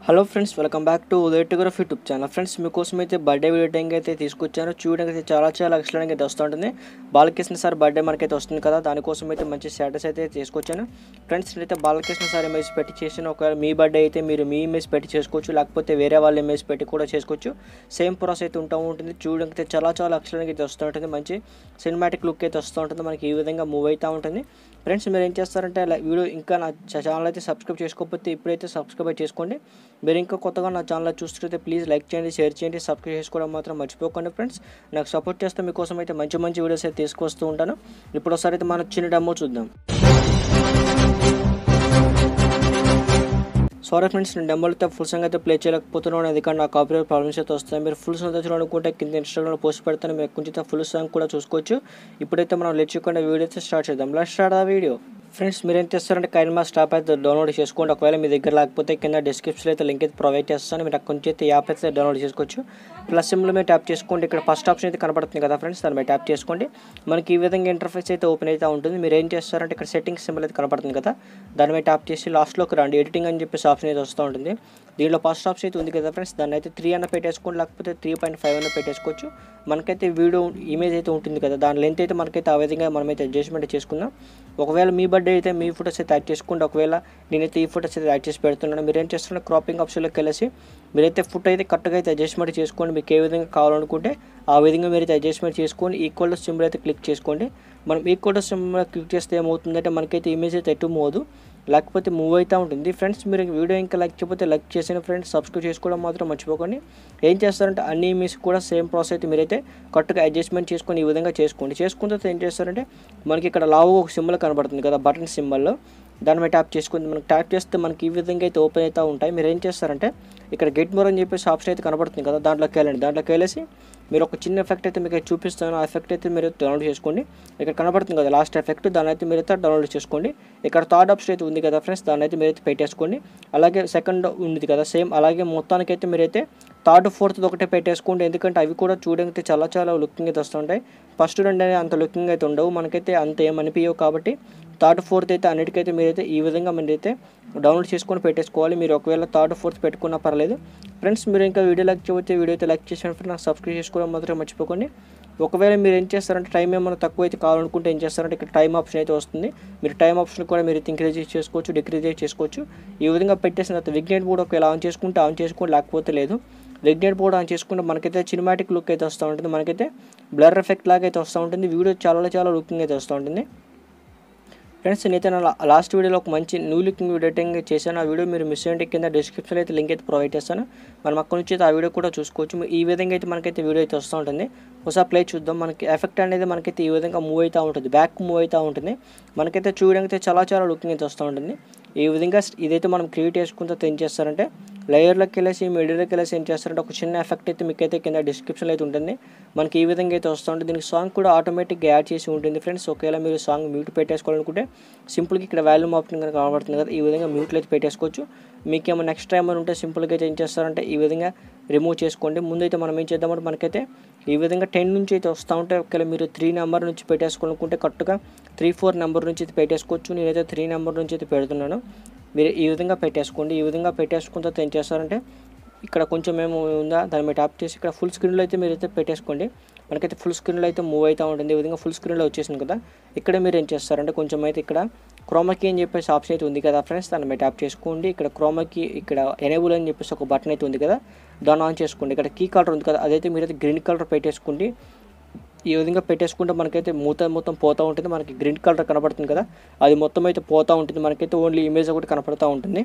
hello friends welcome back to ఉదయటోగ్రఫ్ YouTube channel friends మీకోసం అయితే బర్త్డే వీడియో టైంకి అయితే తీసుకొచ్చాను చూడడానికి అయితే చాలా చాలా ఎక్సలెంట్గా అయితే వస్తూ ఉంటుంది బాలకృష్ణ సార్ బర్త్డే మనకైతే వస్తుంది కదా దానికోసం అయితే మంచి స్టేటస్ అయితే తీసుకొచ్చాను ఫ్రెండ్స్ నేనైతే బాలకృష్ణ సార్ ఇమేజ్ పెట్టి చేసిన ఒకవేళ మీ బర్త్డే అయితే మీరు మీ ఇమేజ్ పెట్టి చేసుకోవచ్చు లేకపోతే వేరే వాళ్ళ ఇమేజ్ పెట్టి కూడా చేసుకోవచ్చు సేమ్ ప్రాసెస్ అయితే ఉంటా ఉంటుంది చూడడానికి అయితే చాలా చాలా ఎక్సలెంట్గా అయితే వస్తూ ఉంటుంది మంచి సినిమాటిక్ లుక్ అయితే వస్తూ ఉంటుంది మనకి ఈ విధంగా మూవ్ అవుతూ ఉంటుంది ఫ్రెండ్స్ మీరు ఏం చేస్తారంటే లై- వీడియో ఇంకా నా ఛానల్ అయితే సబ్స్క్రైబ్ చేసుకోకపోతే ఇప్పుడైతే సబ్స్క్రైబ్ అయితే చేసుకోండి మీరు ఇంకా కొత్తగా నా ఛానల్ చూస్తుంటే ప్లీజ్ లైక్ చేయండి షేర్ చేయండి సబ్స్క్రైబ్ చేసుకోవడం మాత్రం మర్చిపోకండి ఫ్రెండ్స్ నాకు సపోర్ట్ చేస్తే మీకోసం అయితే మంచి మంచి వీడియోస్ అయితే తీసుకొస్తూ ఉంటాను ఇప్పుడు ఒకసారి అయితే మన చిన్న డెమో చూద్దాం సారీ ఫ్రెండ్స్ నేను డెమోలు అయితే ఫుల్ సాంగ్ అయితే ప్లే చేయలేకపోతున్నాను ఎందుకంటే నా కాపీరైట్ ప్రాబ్లమ్స్ అయితే వస్తాయి మీరు ఫుల్ సాంగ్ అయితే చూడాలనుకుంటే కింద ఇన్స్టాగ్రామ్లో పోస్ట్ పెడతాను మీరు కొంచెం ఫుల్ సాంగ్ కూడా చూసుకోవచ్చు ఇప్పుడైతే మనం లేచుకుండా వీడియో అయితే స్టార్ట్ చేద్దాం లెట్ స్టార్ట్ ఆ వీడియో ఫ్రెండ్స్ మీరు ఏం చేస్తారంటే కైన్ మాస్ స్టాప్ అయితే డౌన్లోడ్ చేసుకోండి ఒకవేళ మీ దగ్గర లేకపోతే కింద డిస్క్రిప్షన్లో అయితే లింక్ అయితే ప్రొవైడ్ చేస్తాను మీరు అక్కడ నుంచి అయితే యాప్ అయితే డౌన్లోడ్ చేసుకోవచ్చు ప్లస్ సింబల్ మీద ట్యాప్ చేసుకోండి ఇక్కడ ఫస్ట్ ఆప్షన్ అయితే కనపడుతుంది కదా ఫ్రెండ్స్ దాని మీద ట్యాప్ చేసుకోండి మనకి ఈ విధంగా ఇంటర్ఫేస్ అయితే ఓపెన్ అయితే ఉంటుంది మీరు ఏం చేస్తారంటే ఇక్కడ సెట్టింగ్స్ సింబల్ అయితే కనపడుతుంది కదా దాని మీద ట్యాప్ చేసి లాస్ట్లోకి రండి ఎడిటింగ్ అని చెప్పేసి ఆప్షన్ అయితే వస్తూ ఉంటుంది దీనిలో ఫస్ట్ ఆప్షన్ అయితే ఉంది కదా ఫ్రెండ్స్ దాన్ని అయితే త్రీ అన్న పెట్టేసుకోండి లేకపోతే త్రీ పాయింట్ ఫైవ్ అన్న పెట్టేసుకోవచ్చు మనకైతే వీడియో ఇమేజ్ అయితే ఉంటుంది కదా దాని లెంత్ అయితే మనకైతే ఆ విధంగా మనమైతే అడ్జస్ట్మెంట్ చేసుకుందాం ఒకవేళ మీ బర్త్డే అయితే మీ ఫోటోస్ అయితే యాడ్ చేసుకోండి ఒకవేళ నేనైతే ఈ ఫోటోస్ అయితే యాడ్ చేసి పెడుతున్నాను మీరు ఏం చేస్తున్నారు క్రాపింగ్ ఆప్షన్లోకి వెళ్ళేసి మీరైతే ఫోటో అయితే కరెక్ట్గా అయితే అడ్జస్ట్మెంట్ చేసుకోండి మీకు ఏ విధంగా కావాలనుకుంటే ఆ విధంగా మీరైతే అడ్జస్ట్మెంట్ చేసుకొని ఈక్వల్ సింబల్ అయితే క్లిక్ చేసుకోండి మనం ఈక్వల్ సింబల్ క్లిక్ చేస్తే ఏమవుతుందంటే మనకైతే ఇమేజ్ అయితే ఎటు మోదు లేకపోతే మూవ్ అవుతూ ఉంటుంది ఫ్రెండ్స్ మీరు వీడియో ఇంకా లైక్ చేయకపోతే లైక్ చేసిన ఫ్రెండ్స్ సబ్స్క్రైబ్ చేసుకోవడం మాత్రం మర్చిపోకండి ఏం చేస్తారంటే అన్ని మీస్ కూడా సేమ్ ప్రాసెస్ అయితే మీరైతే కరెక్ట్గా అడ్జస్ట్మెంట్ చేసుకొని ఈ విధంగా చేసుకోండి చేసుకున్న తర్వాత ఏం చేస్తారంటే మనకి ఇక్కడ లావు ఒక సింబల్ కనబడుతుంది కదా బటన్ సింబల్లో దాని మీద ట్యాప్ చేసుకుని మనకి ట్యాప్ చేస్తే మనకి ఈ విధంగా అయితే ఓపెన్ అవుతూ ఉంటాయి మీరు ఏం చేస్తారంటే ఇక్కడ గెట్ మోర్ అని చెప్పేసి ఆప్షన్ అయితే కనబడుతుంది కదా దాంట్లోకి వెళ్ళండి దాంట్లోకి వెళ్ళేసి మీరు ఒక చిన్న ఎఫెక్ట్ అయితే మీకు చూపిస్తాను ఆ ఎఫెక్ట్ అయితే మీరు డౌన్లోడ్ చేసుకోండి ఇక్కడ కనబడుతుంది కదా లాస్ట్ ఎఫెక్ట్ దాన్ని అయితే మీరైతే డౌన్లోడ్ చేసుకోండి ఇక్కడ థర్డ్ ఆప్షన్ అయితే ఉంది కదా ఫ్రెండ్స్ దాన్ని అయితే మీరైతే పెట్టేసుకోండి అలాగే సెకండ్ ఉంది కదా సేమ్ అలాగే మొత్తానికి అయితే మీరైతే థర్డ్ ఫోర్త్ ఒకటే పెట్టేసుకోండి ఎందుకంటే అవి కూడా చూడడానికి చాలా చాలా లుకింగ్ అయితే వస్తుంటాయి ఫస్ట్ రెండు అనేవి అంత లుకింగ్ అయితే ఉండవు మనకైతే అంత ఏం అనిపించవు కాబట్టి థర్డ్ ఫోర్త్ అయితే అన్నిటికైతే మీరైతే ఈ విధంగా మీరైతే డౌన్లోడ్ చేసుకొని పెట్టేసుకోవాలి మీరు ఒకవేళ థర్డ్ ఫోర్త్ పెట్టుకున్నా పర్లేదు ఫ్రెండ్స్ మీరు ఇంకా వీడియో లైక్ చేయకపోతే వీడియో అయితే లైక్ చేసిన నాకు సబ్స్క్రైబ్ చేసుకోవడం మాత్రం మర్చిపోకండి ఒకవేళ మీరు ఏం చేస్తారంటే టైం ఏమైనా తక్కువ అయితే కావాలనుకుంటే ఏం చేస్తారంటే ఇక్కడ టైం ఆప్షన్ అయితే వస్తుంది మీరు టైం ఆప్షన్ కూడా మీరు ఇంక్రీజ్ చేసుకోవచ్చు డిక్రీజ్ చేసుకోవచ్చు ఈ విధంగా పెట్టేసిన తర్వాత విగ్నేట్ బోర్డ్ ఒకవేళ ఆన్ చేసుకుంటే ఆన్ చేసుకోండి లేకపోతే లేదు విగ్నేట్ బోర్డ్ ఆన్ చేసుకుంటే మనకైతే సినిమాటిక్ లుక్ అయితే వస్తూ ఉంటుంది మనకైతే బ్లర్ ఎఫెక్ట్ లాగా అయితే వస్తూ ఉంటుంది వీడియో చాలా చాలా లుకింగ్ అయితే వస్తూ ఉంటుంది ఫ్రెండ్స్ నేనైతే నా లాస్ట్ వీడియోలో ఒక మంచి న్యూ లుకింగ్ వీడియో ఎడిటింగ్ చేశాను ఆ వీడియో మీరు మిస్ అయ్యండి కింద డిస్క్రిప్షన్లో అయితే లింక్ అయితే ప్రొవైడ్ చేస్తాను మనం అక్కడ నుంచి అయితే ఆ వీడియో కూడా చూసుకోవచ్చు ఈ విధంగా అయితే మనకైతే వీడియో అయితే వస్తూ ఉంటుంది ఒకసారి ప్లే చూద్దాం మనకి ఎఫెక్ట్ అనేది మనకైతే ఈ విధంగా మూవ్ అవుతూ ఉంటుంది బ్యాక్ మూవ్ అవుతూ ఉంటుంది మనకైతే చూడడానికి అయితే చాలా చాలా లుకింగ్ అయితే వస్తూ ఉంటుంది ఈ విధంగా ఇదైతే మనం క్రియేట్ చేసుకున్న తర్వాత ఏం చేస్తారంటే లేయర్లోకి వెళ్ళేసి మీడియాలోకి వెళ్ళేసి ఏం చేస్తారంటే ఒక చిన్న ఎఫెక్ట్ అయితే మీకు అయితే కింద డిస్క్రిప్షన్లో అయితే ఉంటుంది మనకి ఈ విధంగా అయితే వస్తూ ఉంటుంది దీనికి సాంగ్ కూడా ఆటోమేటిక్గా యాడ్ చేసి ఉంటుంది ఫ్రెండ్స్ ఒకవేళ మీరు సాంగ్ మ్యూట్ పెట్టేసుకోవాలనుకుంటే సింపుల్గా ఇక్కడ వాల్యూమ్ ఆప్షన్ కనుక కనబడుతుంది కదా ఈ విధంగా మ్యూట్లో అయితే పెట్టేసుకోవచ్చు మీకు ఏమో నెక్స్ట్ టైం అని ఉంటే సింపుల్గా అయితే ఏం చేస్తారంటే ఈ విధంగా రిమూవ్ చేసుకోండి ముందైతే మనం ఏం చేద్దామంటే మనకైతే ఈ విధంగా టెన్ నుంచి అయితే వస్తూ ఉంటే ఒకవేళ మీరు త్రీ నెంబర్ నుంచి పెట్టేసుకోవాలనుకుంటే కరెక్ట్గా త్రీ ఫోర్ నెంబర్ నుంచి అయితే పెట్టేసుకోవచ్చు నేనైతే త్రీ నెంబర్ నుంచి అయితే పెడుతున్నాను మీరు ఈ విధంగా పెట్టేసుకోండి ఈ విధంగా పెట్టేసుకున్న తర్వాత ఏం చేస్తారంటే ఇక్కడ కొంచెం ఏమో ఉందా దాని మీద ట్యాప్ చేసి ఇక్కడ ఫుల్ స్క్రీన్లో అయితే మీరు అయితే పెట్టేసుకోండి మనకైతే ఫుల్ స్క్రీన్లో అయితే మూవ్ అవుతూ ఉంటుంది ఈ విధంగా ఫుల్ స్క్రీన్లో వచ్చేసింది కదా ఇక్కడ మీరు ఏం చేస్తారంటే కొంచెం అయితే ఇక్కడ క్రోమాకి అని చెప్పేసి ఆప్షన్ అయితే ఉంది కదా ఫ్రెండ్స్ దాని మీద ట్యాప్ చేసుకోండి ఇక్కడ క్రోమాకి ఇక్కడ ఎనేబుల్ అని చెప్పేసి ఒక బటన్ అయితే ఉంది కదా దాన్ని ఆన్ చేసుకోండి ఇక్కడ కీ కలర్ ఉంది కదా అదైతే మీరైతే గ్రీన్ కలర్ పెట్టేసుకోండి ఈ విధంగా పెట్టేసుకుంటే మనకైతే మూత మొత్తం పోతూ ఉంటుంది మనకి గ్రీన్ కలర్ కనపడుతుంది కదా అది మొత్తం అయితే పోతూ ఉంటుంది మనకైతే ఓన్లీ ఇమేజ్ ఒకటి కనపడుతూ ఉంటుంది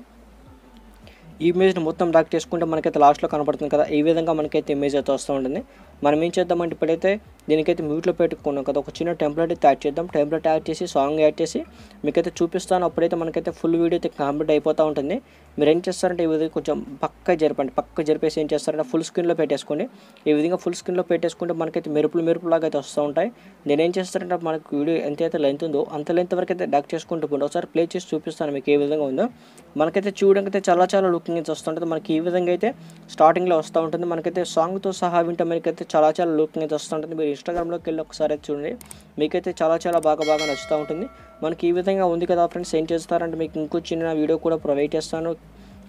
ఈ ఇమేజ్ని మొత్తం డాక్ చేసుకుంటే మనకైతే లాస్ట్లో కనపడుతుంది కదా ఈ విధంగా మనకైతే ఇమేజ్ అయితే వస్తూ ఉంటుంది మనం ఏం చేద్దామంటే ఇప్పుడైతే దీనికైతే మ్యూట్లో పెట్టుకున్నాం కదా ఒక చిన్న టెంప్లెట్ అయితే యాడ్ చేద్దాం టెంప్లెట్ యాడ్ చేసి సాంగ్ యాడ్ చేసి మీకైతే చూపిస్తాను అప్పుడైతే మనకైతే ఫుల్ వీడియో అయితే కంప్లీట్ అయిపోతూ ఉంటుంది మీరు ఏం చేస్తారంటే ఈ విధంగా కొంచెం పక్క జరపండి పక్క జరిపేసి ఏం చేస్తారంటే ఫుల్ స్క్రీన్లో పెట్టేసుకోండి ఈ విధంగా ఫుల్ స్క్రీన్లో పెట్టేసుకుంటే మనకైతే మెరుపులు మెరుపు లాగా అయితే వస్తూ ఉంటాయి నేను ఏం చేస్తారంటే మనకు వీడియో ఎంత అయితే లెంత్ ఉందో అంత లెంత్ వరకు అయితే డక్ చేసుకుంటూ పోండి ఒకసారి ప్లే చేసి చూపిస్తాను మీకు ఏ విధంగా ఉందో మనకైతే చూడడానికి అయితే చాలా చాలా లుకింగ్ అయితే వస్తుంటుంది మనకి ఈ విధంగా అయితే స్టార్టింగ్లో వస్తూ ఉంటుంది మనకైతే సాంగ్తో సహా వింటే మనకైతే చాలా చాలా లుకింగ్ అయితే వస్తుంటుంది మీరు ఇన్స్టాగ్రామ్లోకి వెళ్ళి ఒకసారి అయితే చూడండి మీకైతే చాలా చాలా బాగా బాగా నచ్చుతూ ఉంటుంది మనకి ఈ విధంగా ఉంది కదా ఫ్రెండ్స్ ఏం చేస్తారంటే మీకు ఇంకో చిన్న వీడియో కూడా ప్రొవైడ్ చేస్తాను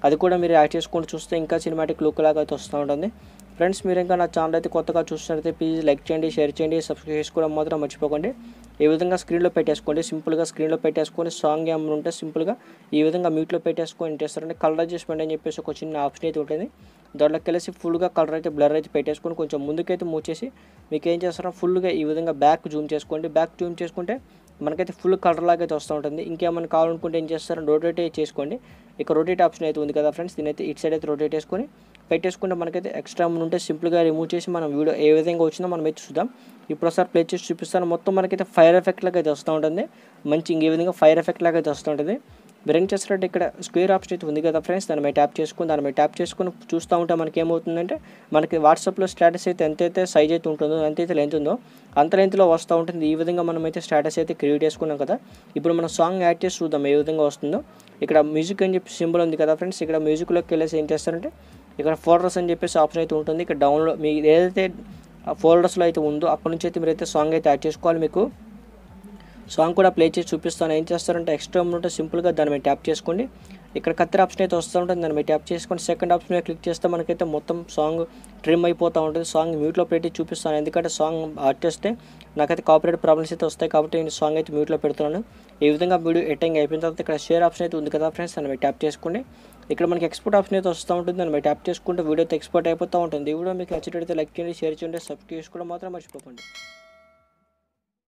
అది కూడా మీరు యాడ్ చేసుకుంటూ చూస్తే ఇంకా సినిమాటిక్ లుక్ లాగా అయితే వస్తూ ఉంటుంది ఫ్రెండ్స్ మీరు ఇంకా నా ఛానల్ అయితే కొత్తగా చూస్తున్నట్లయితే ప్లీజ్ లైక్ చేయండి షేర్ చేయండి సబ్స్క్రైబ్ చేసుకోవడం మాత్రం మర్చిపోకండి ఈ విధంగా స్క్రీన్లో పెట్టేసుకోండి సింపుల్గా స్క్రీన్లో పెట్టేసుకొని సాంగ్ ఏమైనా ఉంటే సింపుల్గా ఈ విధంగా మ్యూట్లో పెట్టేసుకొని ఏం చేస్తారంటే కలర్ అడ్జస్ట్మెంట్ అని చెప్పేసి ఒక చిన్న ఆప్షన్ అయితే ఉంటుంది దాంట్లోకి వెళ్ళేసి ఫుల్గా కలర్ అయితే బ్లర్ అయితే పెట్టేసుకొని కొంచెం ముందుకైతే మూవ్ చేసి మీకు ఏం చేస్తారో ఫుల్గా ఈ విధంగా బ్యాక్ జూమ్ చేసుకోండి బ్యాక్ జూమ్ చేసుకుంటే మనకైతే ఫుల్ కలర్ లాగా అయితే వస్తూ ఉంటుంది ఇంకేమైనా కావాలనుకుంటే ఏం చేస్తారో రొటేట్ చేసుకోండి ఇక రొటేట్ ఆప్షన్ అయితే ఉంది కదా ఫ్రెండ్స్ దీని అయితే ఇటు సైడ్ అయితే రొటేట్ చేసుకొని పెట్టేసుకుంటే మనకైతే ఎక్స్ట్రా ఉంటే సింపుల్గా రిమూవ్ చేసి మనం వీడియో ఏ విధంగా వచ్చిందో మనం అయితే చూద్దాం ఇప్పుడు ఒకసారి ప్లే చేసి చూపిస్తాను మొత్తం మనకైతే ఫైర్ ఎఫెక్ట్ లాగా అయితే వస్తూ ఉంటుంది మంచి ఇంకే విధంగా ఫైర్ ఎఫెక్ట్ లాగా అయితే వస్తూ ఉంటుంది మీరు ఏం చేస్తారంటే ఇక్కడ స్క్వేర్ ఆప్షన్ అయితే ఉంది కదా ఫ్రెండ్స్ దాని మీద ట్యాప్ చేసుకుని దాని మీద ట్యాప్ చేసుకుని చూస్తూ ఉంటే మనకి ఏమవుతుందంటే మనకి వాట్సాప్లో స్టేటస్ అయితే ఎంతైతే సైజ్ అయితే ఉంటుందో ఎంతైతే లెంత్ ఉందో అంత లెంత్లో వస్తూ ఉంటుంది ఈ విధంగా మనం అయితే స్టేటస్ అయితే క్రియేట్ చేసుకున్నాం కదా ఇప్పుడు మనం సాంగ్ యాడ్ చేసి చూద్దాం ఏ విధంగా వస్తుందో ఇక్కడ మ్యూజిక్ అని చెప్పి సింబల్ ఉంది కదా ఫ్రెండ్స్ ఇక్కడ మ్యూజిక్లోకి వెళ్ళేసి ఏం చేస్తారంటే ఇక్కడ ఫోల్డర్స్ అని చెప్పేసి ఆప్షన్ అయితే ఉంటుంది ఇక్కడ డౌన్లోడ్ మీ ఏదైతే ఫోల్డర్స్లో అయితే ఉందో అప్పటి నుంచి అయితే మీరైతే సాంగ్ అయితే యాడ్ చేసుకోవాలి మీకు సాంగ్ కూడా ప్లే చేసి చూపిస్తాను ఏం చేస్తారంటే ఎక్స్ట్రా ఉంటే సింపుల్గా దాని మీద ట్యాప్ చేసుకోండి ఇక్కడ కత్తెర ఆప్షన్ అయితే వస్తూ ఉంటుంది దాని మీద ట్యాప్ చేసుకొని సెకండ్ ఆప్షన్ మీద క్లిక్ చేస్తే మనకైతే మొత్తం సాంగ్ ట్రిమ్ అయిపోతూ ఉంటుంది సాంగ్ మ్యూట్లో పెట్టి చూపిస్తాను ఎందుకంటే సాంగ్ యాడ్ చేస్తే నాకైతే కాపరేట్ ప్రాబ్లమ్స్ అయితే వస్తాయి కాబట్టి నేను సాంగ్ అయితే మ్యూట్లో పెడుతున్నాను ఈ విధంగా వీడియో ఎట్టింగ్ అయిపోయిన తర్వాత ఇక్కడ షేర్ ఆప్షన్ అయితే ఉంది కదా ఫ్రెండ్స్ దాని మీద ట్యాప్ చేసుకోండి ఇక్కడ మనకి ఎక్స్పోర్ట్ ఆప్షన్ అయితే వస్తూ ఉంటుంది దాని మీద ట్యాప్ చేసుకుంటే వీడియో అయితే ఎక్స్పోర్ట్ అయిపోతూ ఉంటుంది ఈ వీడియో మీకు నచ్చినట్లయితే లైక్ చేయండి షేర్ చేయండి సబ్స్క్రైబ్ చేసుకోవడం మాత్రం మర్చిపోకండి